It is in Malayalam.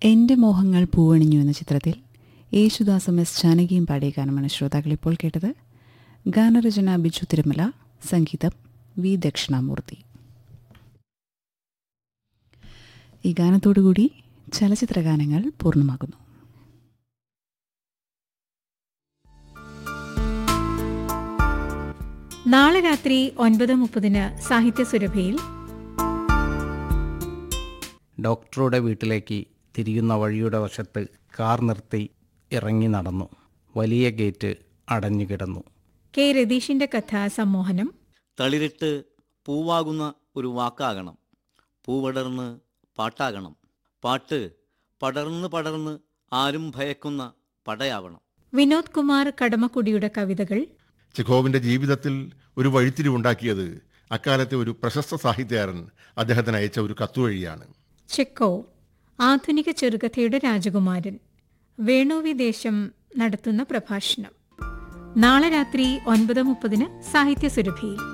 എൻ്റെ മോഹങ്ങൾ പൂവണിഞ്ഞു എന്ന ചിത്രത്തിൽ യേശുദാസും എസ് ജാനകിയും പാടിയ ഗാനമാണ് ശ്രോതാക്കൾ ഇപ്പോൾ കേട്ടത് ഗാനരചന ബിജു തിരുമല സംഗീതം വി ദക്ഷിണാമൂർത്തി ഈ ഗാനത്തോടുകൂടി ചലച്ചിത്ര ഗാനങ്ങൾ പൂർണ്ണമാകുന്നു നാളെ രാത്രി ഒൻപത് മുപ്പതിന് സാഹിത്യ സുരഭിയിൽ ഡോക്ടറുടെ വീട്ടിലേക്ക് തിരിയുന്ന വഴിയുടെ വശത്ത് കാർ നിർത്തി ഇറങ്ങി നടന്നു വലിയ ഗേറ്റ് അടഞ്ഞു കിടന്നു കെ രതീഷിന്റെ കഥ സമ്മോഹനം തളിരിട്ട് പൂവാകുന്ന ഒരു വാക്കാകണം പൂവടർന്ന് പാട്ടാകണം പാട്ട് പടർന്ന് പടർന്ന് ആരും ഭയക്കുന്ന പടയാവണം വിനോദ് കുമാർ കടമക്കുടിയുടെ കവിതകൾ ചെഖോവിന്റെ ജീവിതത്തിൽ ഒരു വഴിത്തിരിവുണ്ടാക്കിയത് അക്കാലത്തെ ഒരു പ്രശസ്ത സാഹിത്യകാരൻ അദ്ദേഹത്തിന് അയച്ച ഒരു കത്തുവഴിയാണ് ചെക്കോ ആധുനിക ചെറുകഥയുടെ രാജകുമാരൻ വേണുവിദേശം നടത്തുന്ന പ്രഭാഷണം നാളെ രാത്രി ഒൻപത് മുപ്പതിന് സാഹിത്യ സുരഭിയിൽ